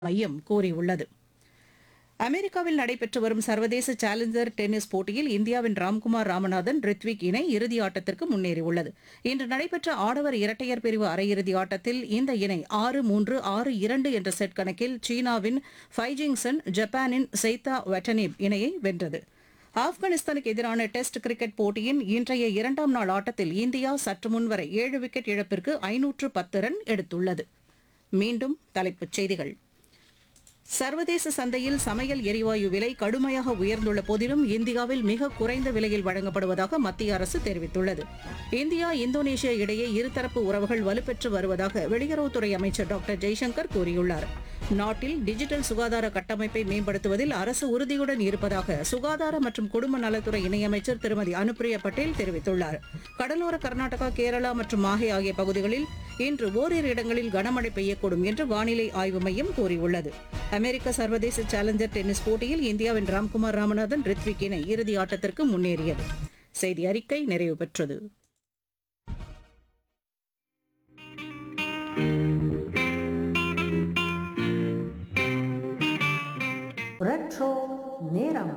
மையம் கூறியுள்ளது அமெரிக்காவில் நடைபெற்று வரும் சர்வதேச சேலஞ்சர் டென்னிஸ் போட்டியில் இந்தியாவின் ராம்குமார் ராமநாதன் ரித்விக் இணை இறுதி ஆட்டத்திற்கு முன்னேறியுள்ளது இன்று நடைபெற்ற ஆடவர் இரட்டையர் பிரிவு அரையிறுதி ஆட்டத்தில் இந்த இணை ஆறு மூன்று ஆறு இரண்டு என்ற செட் கணக்கில் சீனாவின் ஃபைஜிங்சன் ஜப்பானின் செய்தா வெட்டனிப் இணையை வென்றது ஆப்கானிஸ்தானுக்கு எதிரான டெஸ்ட் கிரிக்கெட் போட்டியின் இன்றைய இரண்டாம் நாள் ஆட்டத்தில் இந்தியா சற்று முன்வரை ஏழு விக்கெட் இழப்பிற்கு ஐநூற்று பத்து ரன் எடுத்துள்ளது மீண்டும் தலைப்புச் செய்திகள் சர்வதேச சந்தையில் சமையல் எரிவாயு விலை கடுமையாக உயர்ந்துள்ள போதிலும் இந்தியாவில் மிக குறைந்த விலையில் வழங்கப்படுவதாக மத்திய அரசு தெரிவித்துள்ளது இந்தியா இந்தோனேஷியா இடையே இருதரப்பு உறவுகள் வலுப்பெற்று வருவதாக வெளியுறவுத்துறை அமைச்சர் டாக்டர் ஜெய்சங்கர் கூறியுள்ளார் நாட்டில் டிஜிட்டல் சுகாதார கட்டமைப்பை மேம்படுத்துவதில் அரசு உறுதியுடன் இருப்பதாக சுகாதார மற்றும் குடும்ப நலத்துறை இணையமைச்சர் திருமதி அனுப்பிரியா பட்டேல் தெரிவித்துள்ளார் கடலோர கர்நாடகா கேரளா மற்றும் மாஹே ஆகிய பகுதிகளில் இன்று ஓரிரு இடங்களில் கனமழை பெய்யக்கூடும் என்று வானிலை ஆய்வு மையம் கூறியுள்ளது அமெரிக்க சர்வதேச சேலஞ்சர் டென்னிஸ் போட்டியில் இந்தியாவின் ராம்குமார் ராமநாதன் ரித்விக் இணை இறுதி ஆட்டத்திற்கு முன்னேறியது செய்தி அறிக்கை நிறைவு பெற்றது ரெட்ரோ நேரம்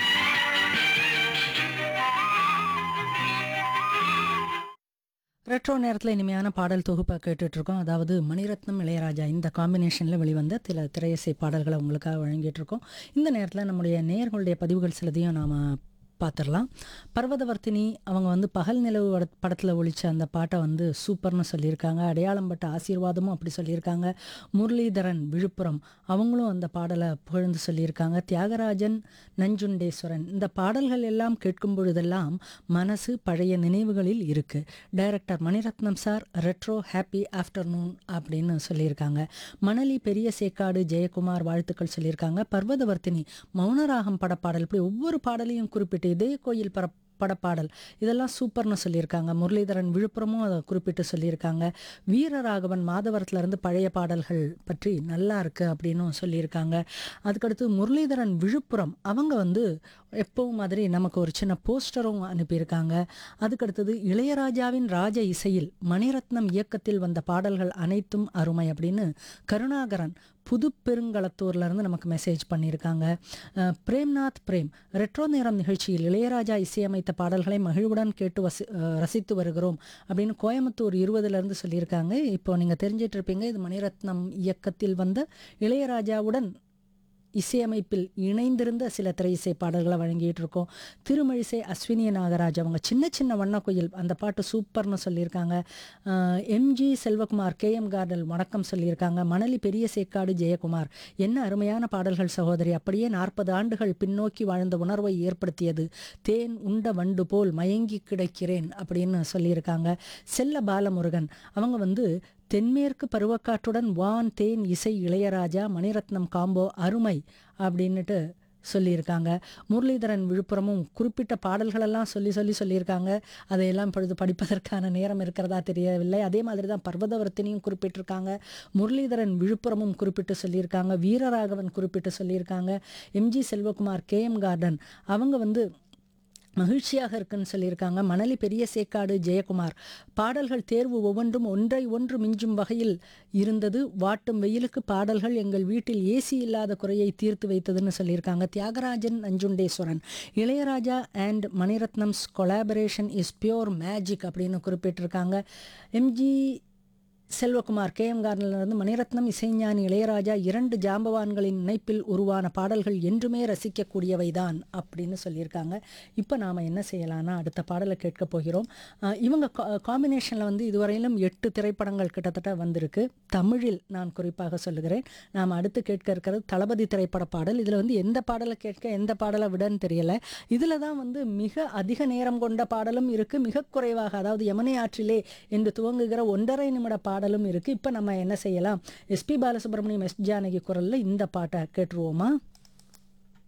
ரெட்ரோ நேரத்தில் இனிமையான பாடல் தொகுப்பை கேட்டுட்டு இருக்கோம் அதாவது மணிரத்னம் இளையராஜா இந்த காம்பினேஷனில் வெளிவந்த சில திரையிசை பாடல்களை உங்களுக்காக வழங்கிட்டு இருக்கோம் இந்த நேரத்தில் நம்முடைய நேயர்களுடைய பதிவுகள் சிலதையும் நாம் பார்த்துடலாம் பர்வதவர்த்தினி அவங்க வந்து பகல் நிலவு பட- படத்தில் ஒழிச்ச அந்த பாட்டை வந்து சூப்பர்னு சொல்லியிருக்காங்க அடையாளம் பட்ட ஆசீர்வாதமும் அப்படி சொல்லியிருக்காங்க முரளிதரன் விழுப்புரம் அவங்களும் அந்த பாடலை புகழ்ந்து சொல்லியிருக்காங்க தியாகராஜன் நஞ்சுண்டேஸ்வரன் இந்த பாடல்கள் எல்லாம் கேட்கும் பொழுதெல்லாம் மனசு பழைய நினைவுகளில் இருக்கு director Maniratnam sir retro happy afternoon அப்படின்னு சொல்லியிருக்காங்க மணலி பெரிய சேக்காடு ஜெயக்குமார் வாழ்த்துக்கள் சொல்லியிருக்காங்க பர்வதவர்த்தினி மௌனராகம் படப்பாடல் இப்படி ஒவ்வொரு பாடலையும் குறிப்பிட்டு இதே கோயில் பர படப்பாடல் இதெல்லாம் சூப்பர்னு சொல்லியிருக்காங்க முரளிதரன் விழுப்புரமும் அதை குறிப்பிட்டு சொல்லியிருக்காங்க வீரராகவன் மாதவரத்துல இருந்து பழைய பாடல்கள் பற்றி நல்லா இருக்கு அப்படின்னும் சொல்லியிருக்காங்க அதுக்கடுத்து முரளிதரன் விழுப்புரம் அவங்க வந்து எப்பவும் மாதிரி நமக்கு ஒரு சின்ன போஸ்டரும் அனுப்பியிருக்காங்க அதுக்கடுத்தது இளையராஜாவின் ராஜ இசையில் மணிரத்னம் இயக்கத்தில் வந்த பாடல்கள் அனைத்தும் அருமை அப்படின்னு கருணாகரன் புது பெருங்களத்தூர்ல இருந்து நமக்கு மெசேஜ் பண்ணியிருக்காங்க அஹ், பிரேம்நாத் பிரேம் ரெட்ரோ நேரம் நிகழ்ச்சியில் இளையராஜா இசையமைத்த பாடல்களை மகிழ்வுடன் கேட்டு வசி அஹ், ரசித்து வருகிறோம் அப்படின்னு கோயம்புத்தூர் இருபதுல இருந்து சொல்லியிருக்காங்க இப்போ நீங்க தெரிஞ்சிட்டு இருப்பீங்க இது மணிரத்னம் இயக்கத்தில் வந்த இளையராஜாவுடன் இசையமைப்பில் இணைந்திருந்த சில திரை இசை பாடல்களை வழங்கிட்டு இருக்கோம் திருமழிசை அஸ்வினி நாகராஜ் அவங்க சின்ன சின்ன வண்ணக்குயில் அந்த பாட்டு சூப்பர்னு சொல்லியிருக்காங்க ஆஹ் M G Selvakumar K M garden வணக்கம் சொல்லியிருக்காங்க மணலி பெரிய சேக்காடு ஜெயக்குமார் என்ன அருமையான பாடல்கள் சகோதரி அப்படியே நாற்பது ஆண்டுகள் பின்னோக்கி வாழ்ந்த உணர்வை ஏற்படுத்தியது தேன் உண்ட வண்டு போல் மயங்கி கிடக்கிறேன் அப்படின்னு சொல்லியிருக்காங்க செல்ல பாலமுருகன் அவங்க வந்து தென்மேற்கு பருவக்காற்றுடன் வான் தேன் இசை இளையராஜா மணிரத்னம் காம்போ அருமை அப்படின்னுட்டு சொல்லியிருக்காங்க முரளிதரன் விழுப்புரமும் குறிப்பிட்ட பாடல்களெல்லாம் சொல்லி சொல்லி சொல்லியிருக்காங்க அதையெல்லாம் இப்பொழுது படிப்பதற்கான நேரம் இருக்கிறதா தெரியவில்லை அதே மாதிரி தான் பர்வதவர்த்தினியும் குறிப்பிட்டிருக்காங்க முரளிதரன் விழுப்புரமும் குறிப்பிட்டு சொல்லியிருக்காங்க வீரராகவன் குறிப்பிட்டு சொல்லியிருக்காங்க M G Selvakumar K M garden அவங்க வந்து மகிழ்ச்சியாக இருக்குன்னு சொல்லியிருக்காங்க மணலி பெரிய சேக்காடு ஜெயக்குமார் பாடல்கள் தேர்வு ஒவ்வொன்றும் ஒன்றை ஒன்று மிஞ்சும் வகையில் இருந்தது வாட்டும் வெயிலுக்கு பாடல்கள் எங்கள் வீட்டில் ஏசி இல்லாத குறையை தீர்த்து வைத்ததுன்னு சொல்லியிருக்காங்க Thiyagarajan Nanjundeswaran Ilaiyaraaja and Maniratnam's collaboration is pure magic அப்படின்னு குறிப்பிட்டிருக்காங்க எம்ஜி செல்வகுமார் கே எம் இருந்து மணிரத்னம் இசைஞானி இளையராஜா இரண்டு ஜாம்பவான்களின் இணைப்பில் உருவான பாடல்கள் என்றுமே ரசிக்கக்கூடியவைதான் அப்படின்னு சொல்லியிருக்காங்க இப்போ நாம் என்ன செய்யலாம்னா அடுத்த பாடலை கேட்க போகிறோம் அஹ் இவங்க காம்பினேஷனில் வந்து இதுவரையிலும் எட்டு திரைப்படங்கள் கிட்டத்தட்ட வந்திருக்கு தமிழில் நான் குறிப்பாக சொல்லுகிறேன் நாம் அடுத்து கேட்க இருக்கிறது தளபதி திரைப்பட பாடல் இதில் வந்து எந்த பாடலை கேட்க எந்த பாடலை விடன்னு தெரியல இதில் தான் வந்து மிக அதிக நேரம் கொண்ட பாடலும் இருக்குது மிக குறைவாக அதாவது யமுனை ஆற்றிலே என்று துவங்குகிற ஒன்றரை நிமிட பாடலும் இருக்குது இப்போ நம்ம என்ன செய்யலாம் எஸ்பி பாலசுப்ரமணியம் எஸ் ஜானகி குரலில் இந்த பாட்டை கேட்டுருவோமா